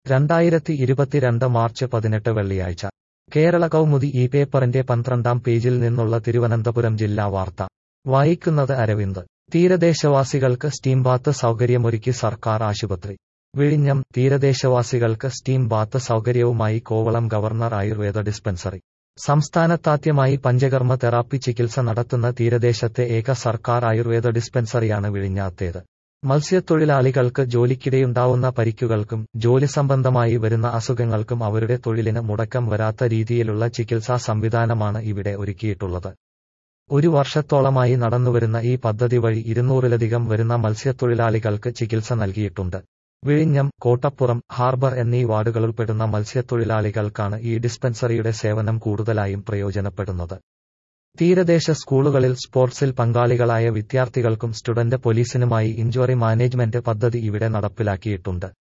രണ്ടായിരത്തി ഇരുപത്തിരണ്ട് മാർച്ച് പതിനെട്ട് വെള്ളിയാഴ്ച കേരള കൗമുദി ഈ പേപ്പറിന്റെ പന്ത്രണ്ടാം പേജിൽ നിന്നുള്ള തിരുവനന്തപുരം ജില്ലാ വാർത്ത വായിക്കുന്നത് അരവിന്ദ് തീരദേശവാസികൾക്ക് സ്റ്റീം ബാത്ത് സൗകര്യമൊരുക്കി സർക്കാർ ആശുപത്രി വിഴിഞ്ഞം തീരദേശവാസികൾക്ക് സ്റ്റീം ബാത്ത് സൗകര്യവുമായി കോവളം ഗവർണർ ആയുർവേദ ഡിസ്പെൻസറി സംസ്ഥാനത്താദ്യമായി പഞ്ചകർമ്മ തെറാപ്പി ചികിത്സ നടത്തുന്ന തീരദേശത്തെ ഏക സർക്കാർ ആയുർവേദ ഡിസ്പെൻസറിയാണ് വിഴിഞ്ഞാത്തേത് മത്സ്യത്തൊഴിലാളികൾക്ക് ജോലിക്കിടെയുണ്ടാവുന്ന പരിക്കുകൾക്കും ജോലി സംബന്ധമായി വരുന്ന അസുഖങ്ങൾക്കും അവരുടെ തൊഴിലിന് മുടക്കം വരാത്ത രീതിയിലുള്ള ചികിത്സാ സംവിധാനമാണ് ഇവിടെ ഒരുക്കിയിട്ടുള്ളത് ഒരു വർഷത്തോളമായി നടന്നുവരുന്ന ഈ പദ്ധതി വഴി ഇരുന്നൂറിലധികം വരുന്ന മത്സ്യത്തൊഴിലാളികൾക്ക് ചികിത്സ നൽകിയിട്ടുണ്ട് വിഴിഞ്ഞം കോട്ടപ്പുറം ഹാർബർ എന്നീ വാർഡുകളുൾപ്പെടുന്ന മത്സ്യത്തൊഴിലാളികൾക്കാണ് ഈ ഡിസ്പെൻസറിയുടെ സേവനം കൂടുതലായും പ്രയോജനപ്പെടുന്നത് തീരദേശ സ്കൂളുകളിൽ സ്പോർട്സിൽ പങ്കാളികളായ വിദ്യാർത്ഥികൾക്കും സ്റ്റുഡന്റ് പോലീസിനുമായി ഇഞ്ചുറി മാനേജ്മെന്റ് പദ്ധതി ഇവിടെ നടപ്പിലാക്കിയിട്ടുണ്ട്